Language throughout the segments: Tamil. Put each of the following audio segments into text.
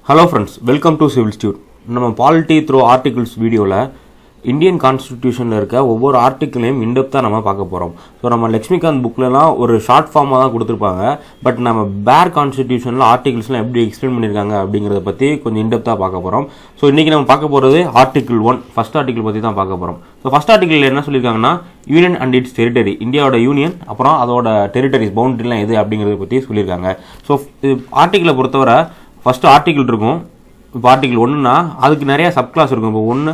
hello friends welcome to civil ஸ்டியூட் நம்ம பாலிட்டி த்ரூ ஆர்டிகிள்ஸ் வீடியோவில் இந்தியன் கான்ஸ்டிடியூஷனில் இருக்க ஒவ்வொரு ஆர்டிக்கிளையும் இன்டெப்த்தாக நம்ம பார்க்க போகிறோம் ஸோ நம்ம லக்ஷ்மிகாந்த் புக்லலாம் ஒரு ஷார்ட் ஃபார்மாக தான் கொடுத்துருப்பாங்க பட் நம்ம பேர் கான்ஸ்டிடியூஷனில் ஆர்டிகிள்ஸ்லாம் எப்படி எக்ஸ்பிளைன் பண்ணியிருக்காங்க அப்படிங்கிறத பற்றி கொஞ்சம் இன்டெப்த்தாக பார்க்க போகிறோம் ஸோ இன்றைக்கி நம்ம பார்க்க போகிறது ஆர்டிகிள் ஒன் ஃபஸ்ட் ஆர்டிகிள் பற்றி தான் பார்க்க போகிறோம் ஸோ ஃபஸ்ட் ஆர்டிகிள் என்ன சொல்லியிருக்காங்கன்னா யூனியன் அண்ட் இட்ஸ் டெரிட்டரி இந்தியாவோட யூனியன் அப்புறம் அதோட டெரிட்டரிஸ் பவுண்டரிலாம் எது அப்படிங்கிறத பற்றி சொல்லியிருக்காங்க ஸோ ஆர்டிகிளை பொறுத்தவரை ஃபஸ்ட்டு ஆர்டிகிள் இருக்கும் இப்போ ஆர்டிகிள் ஒன்றுனா அதுக்கு நிறைய சப் கிளாஸ் இருக்கும் இப்போ ஒன்று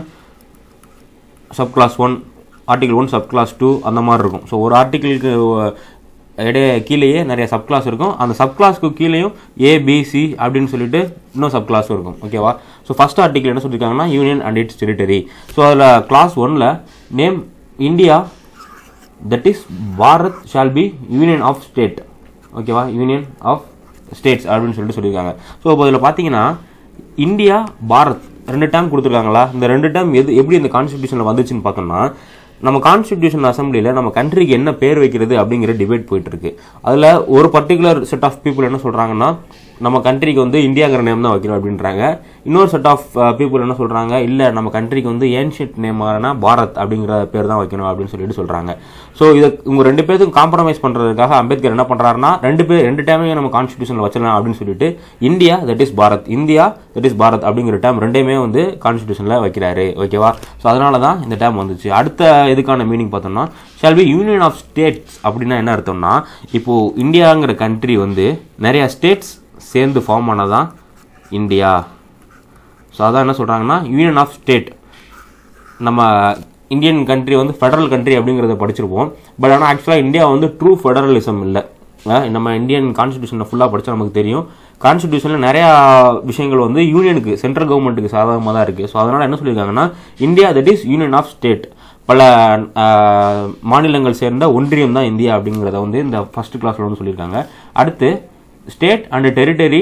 sub class one article one sub class two அந்த மாதிரி இருக்கும் ஸோ ஒரு ஆர்டிகிளுக்கு இடைய கீழேயே நிறைய சப் கிளாஸ் இருக்கும் அந்த சப் கிளாஸ்க்கு கீழேயும் ஏபிசி அப்படின்னு சொல்லிட்டு இன்னும் சப் கிளாஸும் இருக்கும் ஓகேவா ஸோ ஃபஸ்ட் ஆர்டிகிள் என்ன சொல்லியிருக்காங்கன்னா union and its territory so அதில் கிளாஸ் ஒன்ல name India that is Bharat shall be union of state ஓகேவா யூனியன் ஆஃப் ஸ்டேட்ஸ் அப்படின்னு சொல்லிட்டு சொல்லியிருக்காங்க ஸோ இப்போ இதில் பார்த்தீங்கன்னா இந்தியா பாரத் ரெண்டு டேம் கொடுத்துருக்காங்களா இந்த ரெண்டு டேம் எது எப்படி இந்த கான்ஸ்டியூஷனில் வந்துச்சுன்னு பார்த்தோம்னா நம்ம கான்ஸ்டியூஷன் அசம்பிளியில் நம்ம கண்ட்ரிக்கு என்ன பேர் வைக்கிறது அப்படிங்கிற டிபேட் போயிட்டு இருக்கு அதில் ஒரு பர்டிகுலர் செட் ஆஃப் பீப்புள் என்ன சொல்கிறாங்கன்னா நம்ம கண்ட்ரிக்கு வந்து இந்தியாங்கிற நேம் தான் வைக்கணும் அப்படின்றாங்க இன்னொரு செட் ஆஃப் பீப்புள் என்ன சொல்கிறாங்க இல்லை நம்ம கண்ட்ரிக்கு வந்து ஏன்ஷியட் நேமான பாரத் அப்படிங்கிற பேர் தான் வைக்கணும் அப்படின்னு சொல்லிட்டு சொல்கிறாங்க ஸோ இதை இவங்க ரெண்டு பேருக்கும் காம்ப்ரமைஸ் பண்ணுறதுக்காக அம்பேத்கர் என்ன பண்ணுறாருன்னா ரெண்டு பேர் ரெண்டு டைமையும் நம்ம கான்ஸ்டியூஷனில் வச்சிடலாம் அப்படின்னு சொல்லிட்டு India that is Bharat India that is Bharat அப்படிங்கிற டேம் ரெண்டையுமே வந்து கான்ஸ்டியூஷனில் வைக்கிறாரு ஓகேவா ஸோ அதனால தான் இந்த டேம் வந்துச்சு அடுத்த இதுக்கான மீனிங் பார்த்தோம்னா shall be union of states அப்படின்னா என்ன அர்த்தம்னா இப்போது இந்தியாங்கிற கண்ட்ரி வந்து நிறைய ஸ்டேட்ஸ் சேர்ந்து ஃபார்ம் ஆனதான் இந்தியா ஸோ அதான் என்ன சொல்கிறாங்கன்னா யூனியன் ஆஃப் ஸ்டேட் நம்ம இந்தியன் கண்ட்ரி வந்து ஃபெடரல் கண்ட்ரி அப்படிங்கிறத படிச்சிருப்போம் பட் ஆனால் ஆக்சுவலாக இந்தியா வந்து ட்ரூ ஃபெடரலிசம் இல்லை நம்ம இந்தியன் கான்ஸ்டியூஷனை ஃபுல்லாக படித்தா நமக்கு தெரியும் கான்ஸ்டியூஷனில் நிறையா விஷயங்கள் வந்து யூனியனுக்கு சென்ட்ரல் கவர்மெண்ட்டுக்கு சாதகமாக தான் இருக்குது ஸோ அதனால் என்ன சொல்லியிருக்காங்கன்னா India that is union of state பல மாநிலங்கள் சேர்ந்த ஒன்றியம் தான் இந்தியா அப்படிங்கிறத வந்து இந்த ஃபர்ஸ்ட் கிளாஸில் வந்து சொல்லியிருக்காங்க அடுத்து state and territory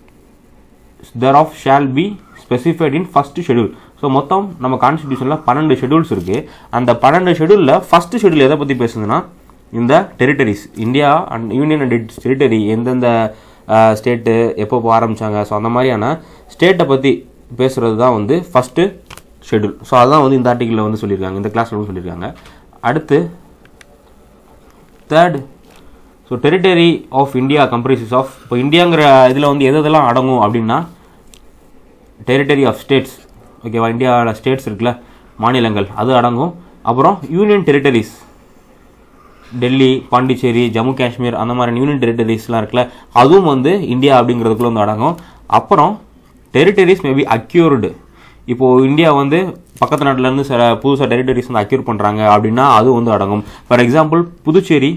thereof shall be specified in first schedule so மொத்தம் நம்ம கான்ஸ்டியூஷனில் பன்னெண்டு ஷெடியூல்ஸ் இருக்குது அந்த பன்னெண்டு ஷெடியூலில் ஃபர்ஸ்ட் ஷெடியூல் எதை பற்றி பேசுதுன்னா இந்த territories India and union and its territory எந்தெந்த ஸ்டேட்டு எப்போ ஆரம்பித்தாங்க ஸோ அந்த மாதிரியான ஸ்டேட்டை பற்றி பேசுகிறது தான் வந்து ஃபஸ்ட்டு ஷெடியூல் ஸோ அதுதான் வந்து இந்த ஆர்டிக்கிளில் வந்து சொல்லியிருக்காங்க இந்த கிளாஸில் வந்து சொல்லியிருக்காங்க அடுத்து third so territory of India comprises of இப்போ இந்தியாங்கிற இதில் வந்து எது எதெல்லாம் அடங்கும் அப்படின்னா டெரிட்டரி ஆஃப் ஸ்டேட்ஸ் ஓகேவா இந்தியாவோட ஸ்டேட்ஸ் இருக்குல்ல மாநிலங்கள் அது அடங்கும் அப்புறம் யூனியன் டெரிட்டரிஸ் டெல்லி பாண்டிச்சேரி ஜம்மு காஷ்மீர் அந்த மாதிரி யூனியன் டெரிட்டரிஸ்லாம் இருக்குல்ல அதுவும் வந்து இந்தியா அப்படிங்கிறதுக்குள்ள வந்து அடங்கும் அப்புறம் டெரிட்டரிஸ் மேபி அக்யூர்டு இப்போது இந்தியா வந்து பக்கத்து நாட்டிலேருந்து சில புதுசாக டெரிட்டரிஸ் வந்து அக்யூர் பண்ணுறாங்க அப்படின்னா அதுவும் வந்து அடங்கும் ஃபார் எக்ஸாம்பிள் புதுச்சேரி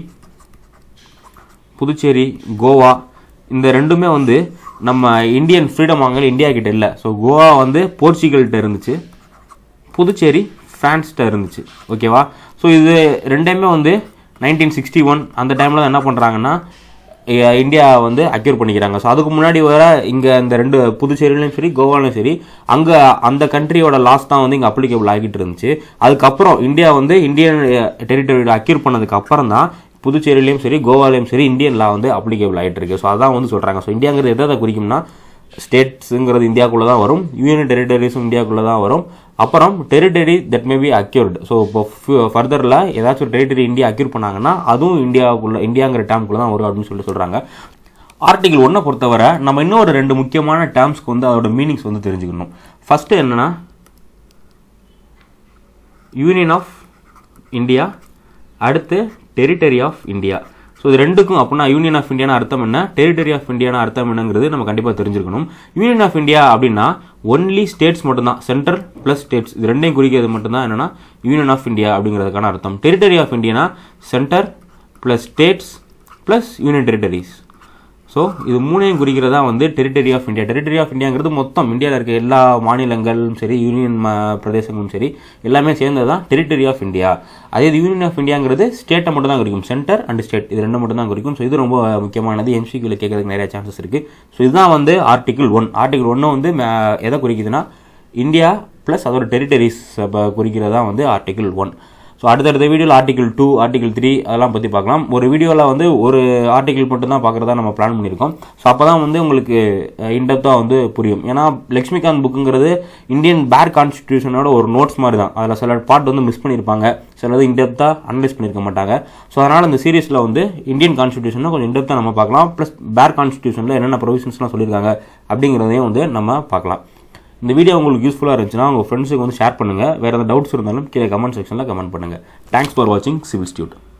புதுச்சேரி கோவா இந்த ரெண்டுமே வந்து நம்ம இந்தியன் ஃப்ரீடம் வாங்கல இந்தியா கிட்ட இல்லை ஸோ கோவா வந்து போர்ச்சுகல்கிட்ட இருந்துச்சு புதுச்சேரி ஃப்ரான்ஸ்கிட்ட இருந்துச்சு ஓகேவா ஸோ இது ரெண்டையுமே வந்து நைன்டீன் சிக்ஸ்டி ஒன் அந்த டைமில் என்ன பண்ணுறாங்கன்னா இந்தியா வந்து அக்யூர் பண்ணிக்கிறாங்க ஸோ அதுக்கு முன்னாடி வர இங்கே இந்த ரெண்டு புதுச்சேரியிலையும் சரி கோவாலையும் சரி அங்கே அந்த கண்ட்ரியோட லாஸ் தான் வந்து இங்கே அப்ளிகபிள் ஆகிட்டு இருந்துச்சு அதுக்கப்புறம் இந்தியா வந்து இந்தியன் டெரிட்டரியில் அக்யூர் பண்ணதுக்கு அப்புறம் தான் புதுச்சேரியிலையும் சரி கோவாலையும் சரி இந்தியன் லா வந்து அப்ளிகபிள் ஆகிட்டு இருக்கு ஸோ அதான் வந்து சொல்கிறாங்க ஸோ இந்தியாங்கிறது எதை அதை குறிக்கும்னா ஸ்டேட்ஸுங்கிறது இந்தியாவுக்குள்ளே தான் வரும் யூனியன் டெரிட்டரிஸும் இந்தியாவுக்குள்ளே தான் வரும் அப்புறம் territory that may be acquired so இப்போ ஃபர்தரில் ஏதாச்சும் டெரிட்டரி இந்தியா அக்யூர் பண்ணாங்கன்னா அதுவும் இந்தியாவுக்குள்ள இந்தியாங்கிற டேம்குள்ளே தான் வரும் அப்படின்னு சொல்லிட்டு சொல்கிறாங்க ஆர்டிகிள் ஒன்றை பொறுத்தவரை நம்ம இன்னும் ஒரு ரெண்டு முக்கியமான டேர்ம்ஸ்க்கு வந்து அதோட மீனிங்ஸ் வந்து தெரிஞ்சுக்கணும் ஃபஸ்ட்டு என்னென்னா யூனியன் ஆஃப் இந்தியா அடுத்து டெரிட்டரி ஆஃப் இந்தியா ஸோ இது ரெண்டுக்கும் அப்படின்னா யூனியன் ஆஃப் இந்தியான அர்த்தம் என்ன டெரிட்டரி ஆஃப் இந்தியான அர்த்தம் என்னங்கிறது நம்ம கண்டிப்பாக தெரிஞ்சிருக்கணும் யூனியன் ஆஃப் இந்தியா அப்படின்னா ஒன்லி ஸ்டேட்ஸ் மட்டும்தான் சென்ட்ரல் ப்ளஸ் ஸ்டேட்ஸ் இது ரெண்டையும் குறிக்கிறது மட்டும்தான் என்னன்னா யூனியன் ஆஃப் இந்தியா அப்படிங்கிறதுக்கான அர்த்தம் டெரிட்டரி ஆஃப் இந்தியானா centre plus states plus union territories so இது மூணையும் குறிக்கிறதா வந்து territory of India territory of இந்தியாங்கிறது மொத்தம் இந்தியாவில் இருக்க எல்லா மாநிலங்களும் சரி யூனியன் பிரதேசங்களும் சரி எல்லாமே சேர்ந்தது தான் டெரிட்டரி ஆஃப் இந்தியா அதே இது யூனியன் ஆஃப் இந்தியாங்கிறது ஸ்டேட்டை மட்டும் தான் குறிக்கும் சென்டர் அண்ட் ஸ்டேட் இது ரெண்டு மட்டும் தான் குறிக்கும் ஸோ இது ரொம்ப முக்கியமானது எம்சிக்யூவில் கேட்கறதுக்கு நிறைய சான்சஸ் இருக்குது ஸோ இதுதான் வந்து ஆர்டிகிள் ஒன் ஆர்டிகிள் ஒன்று வந்து எதை குறிக்குதுன்னா இந்தியா ப்ளஸ் அதோட டெரிட்டரிஸ் குறிக்கிறதா வந்து ஆர்டிகிள் ஒன் ஸோ ஸோ அடுத்தடுத்த வீடியோவில் ஆர்டிகல் டூ ஆர்டிகல் த்ரீ அதெல்லாம் பற்றி பார்க்கலாம் ஒரு வீடியோவில் வந்து ஒரு ஆர்டிகல் மட்டும் தான் பார்க்குறதா நம்ம பிளான் பண்ணியிருக்கோம் ஸோ அப்போ தான் வந்து உங்களுக்கு இன்டெப்த்தாக வந்து புரியும் ஏன்னா லக்ஷ்மிகாந்த் புக்குங்கிறது இந்தியன் பேர் கான்ஸ்டியூஷனோட ஒரு நோட்ஸ் மாதிரி தான் அதில் சில பார்ட் வந்து மிஸ் பண்ணியிருப்பாங்க சிலது இன்டெப்த்தாக அனலைஸ் பண்ணியிருக்க மாட்டாங்க ஸோ அதனால் இந்த சீரீஸில் வந்து இந்தியன் கான்ஸ்டியூஷனை கொஞ்சம் இன்டெப்த்தாக நம்ம பார்க்கலாம் ப்ளஸ் பேர் கான்ஸ்டியூஷனில் என்னென்ன ப்ரொவிஷன்ஸ்லாம் சொல்லியிருக்காங்க அப்படிங்கிறதையும் வந்து நம்ம பார்க்கலாம் இந்த வீடியோ உங்களுக்கு யூஸ்ஃபுல்லாக இருந்துச்சுன்னா உங்கள் ஃப்ரெண்ட்ஸுக்கு வந்து ஷேர் பண்ணுங்கள் வேறு ஏதாவது டவுட்ஸ் இருந்தாலும் கீழே கமெண்ட் செக்ஷனில் கமெண்ட் பண்ணுங்கள் தேங்க்ஸ் ஃபார் வாட்சிங் சிவில் ஸ்டியூட்